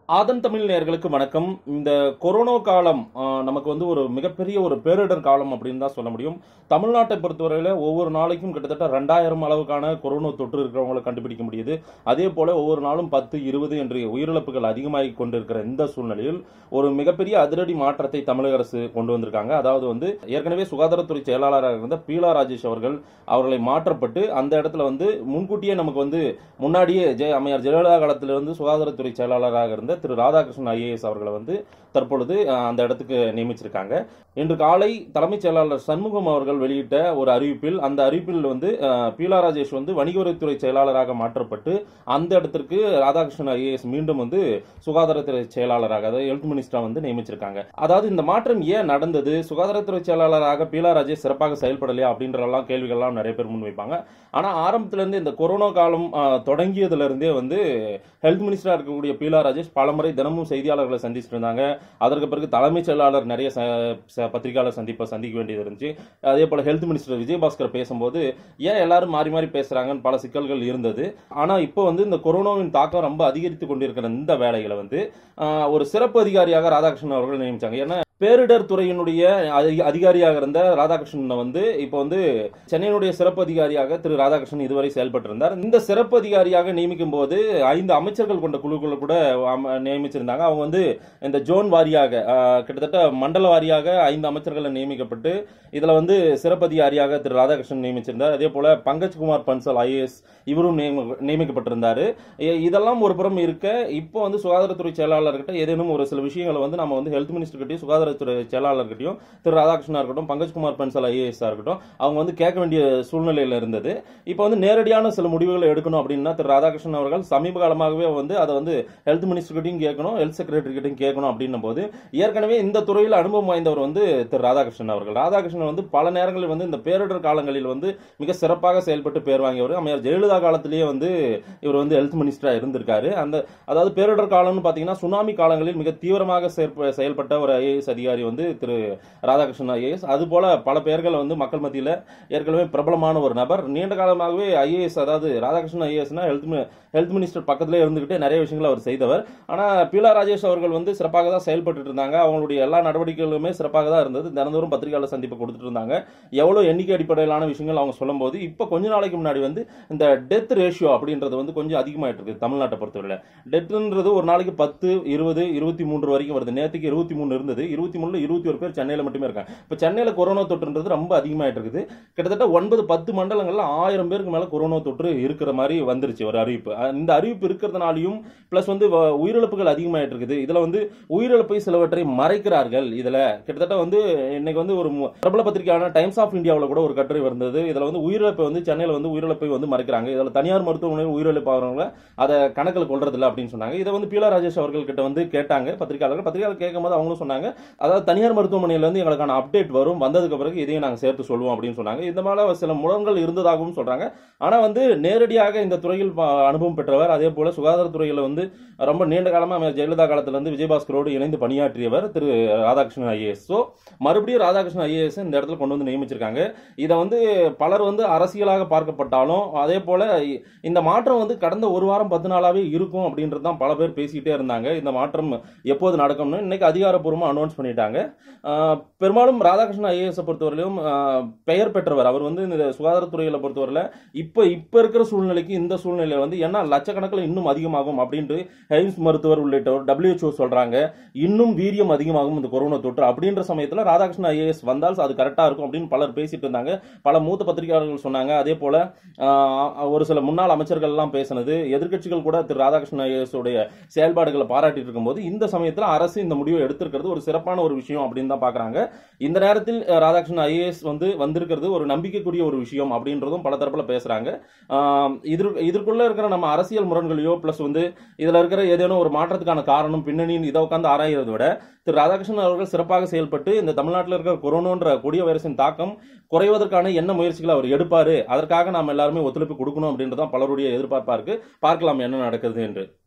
ஆதன் தமிழ் நேயர்களுக்கு வணக்கம் இந்த கொரோனா காலம் ஆஹ், நமக்கு வந்து ஒரு மிகப்பெரிய ஒரு பேரிடர் காலம் அப்படின்னு தான் சொல்ல முடியும் தமிழ்நாட்டை பொறுத்தவரையில ஒவ்வொரு நாளைக்கும் கிட்டத்தட்ட ரெண்டாயிரம் அளவுக்கான கொரோனா தொற்று இருக்கிறவங்களை கண்டுபிடிக்க முடியுது அதே போல ஒவ்வொரு நாளும் பத்து இருபது என்று உயிரிழப்புகள் அதிகமாகி கொண்டிருக்கிற இந்த சூழ்நிலையில் ஒரு மிகப்பெரிய அதிரடி மாற்றத்தை தமிழக அரசு கொண்டு வந்திருக்காங்க அதாவது வந்து ஏற்கனவே சுகாதாரத்துறை செயலாளராக இருந்த பீலா ராஜேஷ் அவர்கள் அவர்களை மாற்றப்பட்டு அந்த இடத்துல வந்து முன்கூட்டியே நமக்கு வந்து முன்னாடியே ஜெய அம்மையார் ஜெயலலிதா காலத்திலிருந்து சுகாதாரத்துறை செயலாளராக இருந்த திரு ராதாகிருஷ்ணன் ஐஏஎஸ் அவர்களை வந்து தற்பொழுது அஹ், அந்த இடத்துக்கு நியமிச்சிருக்காங்க இன்று காலை தலைமைச் செயலாளர் சண்முகம் அவர்கள் வெளியிட்ட ஒரு அறிவிப்பில் அந்த அறிவிப்பில் வந்து அஹ், பீலா ராஜேஷ் வந்து வணிகவரித்துறை செயலாளராக மாற்றப்பட்டு அந்த இடத்திற்கு ராதாகிருஷ்ணன் ஐஏஎஸ் மீண்டும் வந்து சுகாதாரத்துறை செயலாளராக அதாவது ஹெல்த் மினிஸ்டரா வந்து நியமிச்சிருக்காங்க அதாவது இந்த மாற்றம் ஏன் நடந்தது சுகாதாரத்துறை செயலாளராக பீலா ராஜேஷ் சிறப்பாக செயல்படலையா அப்படின்றலாம் கேள்விகள்லாம் நிறைய பேர் முன்வைப்பாங்க ஆனா ஆரம்பத்துல இருந்து இந்த கொரோனா காலம் அஹ், தொடங்கியதுல இருந்தே வந்து ஹெல்த் மினிஸ்டரா இருக்கக்கூடிய பீலா ராஜேஷ் பலமுறை தினமும் செய்தியாளர்களை சந்திச்சுட்டு இருந்தாங்க அதற்கு பிறகு தலைமைச் செயலாளர் நிறைய ச- ச- பத்திரிகையாளர் சந்திப்பை சந்திக்க வேண்டியது இருந்துச்சு அதே போல ஹெல்த் மினிஸ்டர் விஜயபாஸ்கர் பேசும்போது ஏன் எல்லாரும் மாறி மாறி பேசுறாங்கன்னு பல சிக்கல்கள் இருந்தது ஆனா இப்போ வந்து இந்த கொரோனாவின் தாக்கம் ரொம்ப அதிகரித்து கொண்டிருக்கிற இந்த வேலைகளை வந்து ஆஹ், ஒரு சிறப்பு அதிகாரியாக ராதாகிருஷ்ணன் அவர்கள் நியமிச்சாங்க ஏன்னா பேரிடர் துறையினுடைய அதி- அதிகாரியாக இருந்த ராதாகிருஷ்ணனை வந்து இப்போ வந்து சென்னையினுடைய சிறப்பு அதிகாரியாக திரு ராதாகிருஷ்ணன் இதுவரை செயல்பட்டு இருந்தார் இந்த சிறப்பு அதிகாரியாக நியமிக்கும் போது ஐந்து அமைச்சர்கள் கொண்ட குழுக்களை கூட அம- நியமிச்சிருந்தாங்க அவங்க வந்து இந்த ஜோன் வாரியாக ஆஹ், கிட்டத்தட்ட மண்டல வாரியாக ஐந்து அமைச்சர்களை நியமிக்கப்பட்டு இதுல வந்து சிறப்பு அதிகாரியாக திரு ராதாகிருஷ்ணன் நியமிச்சிருந்தார் அதே போல பங்கஜ்குமார் பன்சல் ஐஏஎஸ் இவரும் நியமி- நியமிக்கப்பட்டிருந்தாரு இ- இதெல்லாம் ஒரு புறம் இருக்க இப்போ வந்து சுகாதாரத்துறை செயலாளர்கிட்ட ஏதேனும் ஒரு சில விஷயங்களை வந்து நம்ம வந்து ஹெல்த் மினிஸ்டர் கிட்டயும் சுகாதாரத்துறை செயலாளர்கிட்டயும் திரு ராதாகிருஷ்ணனா இருக்கட்டும் பங்கஜ்குமார் பன்சல் ஐஏஎஸ் இருக்கட்டும் அவங்க வந்து கேட்க வேண்டிய சூழ்நிலையில இருந்தது இப்போ வந்து நேரடியான சில முடிவுகளை எடுக்கணும் அப்படின்னா திரு ராதாகிருஷ்ணன் அவர்கள் சமீப காலமாகவே வந்து அதை வந்து ஹெல்த் மினிஸ்டர் கிட்டையும் கேட்கணும் ஹெல்த் செக்ரட்டரி கிட்டையும் கேட்கணும் அப்படின்னும் போது ஏற்கனவே இந்த துறையில் அனுபவம் வாய்ந்தவர் வந்து திரு ராதாகிருஷ்ணன் அவர்கள் ராதாகிருஷ்ணன் வந்து பல நேரங்களில் வந்து இந்த பேரிடர் காலங்களில் வந்து மிக சிறப்பாக செயல்பட்டு பேர் வாங்கியவர் அம்மையார் ஜெயலலிதா காலத்திலேயே வந்து இவர் வந்து ஹெல்த் மினிஸ்டரா இருந்திருக்காரு அந்த அதாவது பேரிடர் காலம்னு பாத்தீங்கன்னா சுனாமி காலங்களில் மிக தீவிரமாக செயற்ப- செயல்பட்ட ஒரு ஐஏஎஸ் அதிகாரி வந்து திரு ராதாகிருஷ்ணன் ஐஏஎஸ் அது போல பல பேர்கள் வந்து மக்கள் மத்தியில ஏற்கனவே பிரபலமான ஒரு நபர் நீண்ட காலமாகவே ஐஏஎஸ் அதாவது ராதாகிருஷ்ணன் ஐஏஎஸ்னா ஹெல்த் ஹெல்த் மினிஸ்டர் பக்கத்திலே இருந்துகிட்டே நிறைய விஷயங்களை அவர் செய்தவர் ஆனா பீலா ராஜேஷ் அவர்கள் வந்து சிறப்பாக தான் செயல்பட்டு இருந்தாங்க அவங்களுடைய எல்லா நடவடிக்கைகளுமே சிறப்பாக தான் இருந்தது தினந்தோறும் பத்திரிகையாளர் சந்திப்பு கொடுத்துட்டு இருந்தாங்க எவ்வளவு எண்ணிக்கை அடிப்படையிலான விஷயங்கள் அவங்க சொல்லும்போது இப்போ கொஞ்ச நாளைக்கு முன்னாடி வந்து இந்த டெத் ரேஷியோ அப்படின்றது வந்து கொஞ்சம் அதிகமாயிட்டு இருக்கு தமிழ்நாட்டை பொறுத்தவரை டெத்ன்றது ஒரு நாளைக்கு பத்து இருபது இருபத்தி மூன்று வரைக்கும் வருது நேற்றுக்கு இருபத்தி மூணு இருந்தது இருபத்தி மூணுல இருபத்தி ஒரு பேர் சென்னையில மட்டுமே இருக்காங்க இப்போ சென்னையில கொரோனா தொற்றுன்றது ரொம்ப அதிகமாயிட்டு இருக்குது கிட்டத்தட்ட ஒன்பது பத்து மண்டலங்கள்ல ஆயிரம் பேருக்கு மேல கொரோனா தொற்று இருக்கிற மாதிரி வந்துருச்சு ஒரு அறிவிப்பு அஹ் இந்த அறிவிப்பு இருக்கிறதுனாலையும் பிளஸ் வந்து வ- உயிரிழப்புகள் அதிகமாயிட்டு இருக்குது இதுல வந்து உயிரிழப்பை சிலவற்றை மறைக்கிறார்கள் இதுல கிட்டத்தட்ட வந்து இன்னைக்கு வந்து ஒரு மு- பிரபல பத்திரிகையான டைம்ஸ் ஆஃப் இந்தியாவில் கூட ஒரு கட்டுரை வந்தது இதுல வந்து உயிரிழப்பை வந்து சென்னையில வந்து உயிரிழப்பை வந்து மறைக்கிறாங்க இதுல தனியார் மருத்துவமனையில் உயிரிழப்பு ஆகிறவங்க அதை கணக்கில் கொள்றது இல்ல அப்படின்னு சொன்னாங்க இதை வந்து பீலா ராஜேஷ் அவர்கள் கிட்ட வந்து கேட்டாங்க பத்திரிகையாளர்கள் பத்திரிகையாளர் கேட்கும்போது அவங்களும் சொன்னாங்க அதாவது தனியார் மருத்துவமனையில இருந்து எங்களுக்கான அப்டேட் வரும் வந்ததுக்கு பிறகு இதையும் நாங்க சேர்த்து சொல்லுவோம் அப்படின்னு சொன்னாங்க இந்த மாதிரி சில முடங்கள் இருந்ததாகவும் சொல்றாங்க ஆனா வந்து நேரடியாக இந்த துறையில் ப- அனுபவம் பெற்றவர் அதே போல சுகாதாரத்துறையில வந்து ரொம்ப நீண்ட காலமா அம்மையார் ஜெயலலிதா காலத்துல இருந்து விஜயபாஸ்கரோடு இணைந்து பணியாற்றியவர் திரு ராதாகிருஷ்ணன் ஐஏஎஸ் ஸோ மறுபடியும் ராதாகிருஷ்ணன் ஐஏஎஸ் இந்த இடத்துல கொண்டு வந்து நியமிச்சிருக்காங்க இதை வந்து பலர் வந்து அரசியலாக பார்க்கப்பட்டாலும் அதே போல இ- இந்த மாற்றம் வந்து கடந்த ஒரு வாரம் பத்து நாளாவே இருக்கும் அப்படின்றது தான் பல பேர் பேசிக்கிட்டே இருந்தாங்க இந்த மாற்றம் எப்போது நடக்கும்னு இன்னைக்கு அதிகாரப்பூர்வமா அனௌன்ஸ் பண்ணிட்டாங்க ஆஹ் பெரும்பாலும் ராதாகிருஷ்ணன் ஐஏஎஸ் பொறுத்தவரையிலும் ஆஹ் பெயர் பெற்றவர் அவர் வந்து இந்த சுகாதாரத்துறையில பொறுத்தவரையில இப்ப இப்ப இருக்கிற சூழ்நிலைக்கு இந்த சூழ்நிலையில வந்து ஏன்னா லட்சக்கணக்கில் இன்னும் அதிகமாகும் அப்படின்ட்டு ஹெய்ம்ஸ் மருத்துவர் உள்ளிட்டவர் WHO சொல்றாங்க இன்னும் வீரியம் அதிகமாகும் இந்த கொரோனா தொற்று அப்படின்ற சமயத்துல ராதாகிருஷ்ணன் ஐஏஎஸ் வந்தால் அது கரெக்டா இருக்கும் அப்படின்னு பலர் பேசிட்டு இருந்தாங்க பல மூத்த பத்திரிகையாளர்கள் சொன்னாங்க அதே போல ஆஹ், ஒரு சில முன்னாள் அமைச்சர்கள் எல்லாம் பேசினது எதிர்க்கட்சிகள் கூட திரு ராதாகிருஷ்ணன் ஐஏஎஸ் உடைய செயல்பாடுகளை பாராட்டிட்டு இருக்கும்போது இந்த சமயத்துல அரசு இந்த முடிவை எடுத்திருக்கிறது ஒரு சிறப்பான ஒரு விஷயம் அப்படின்னு தான் பாக்குறாங்க இந்த நேரத்தில் அஹ், ராதாகிருஷ்ணன் ஐஏஎஸ் வந்து வந்திருக்கிறது ஒரு நம்பிக்கைக்குரிய ஒரு விஷயம் அப்படின்றதும் பல தரப்புல பேசுறாங்க ஆஹ், இதற்கு இதற்குள்ள இருக்கிற நம்ம அரசியல் முரண்களையோ பிளஸ் வந்து இதுல இருக்கிற ஏதேனும் ஒரு மாற்றத்துக்கான காரணம் பின்னணின்னு இதை உட்காந்து ஆராய்றதை விட திரு ராதாகிருஷ்ணன் அவர்கள் சிறப்பாக செயல்பட்டு இந்த தமிழ்நாட்டில் இருக்கிற கொரோனான்ற கொடிய வைரஸின் தாக்கம் குறைவதற்கான என்ன முயற்சிகளை அவர் எடுப்பாரு அதற்காக நாம் எல்லாருமே ஒத்துழைப்பு கொடுக்கணும் அப்படின்றதான் பலருடைய எதிர்பார்ப்பா இருக்கு பார்க்கலாம் என்ன நடக்குது என்று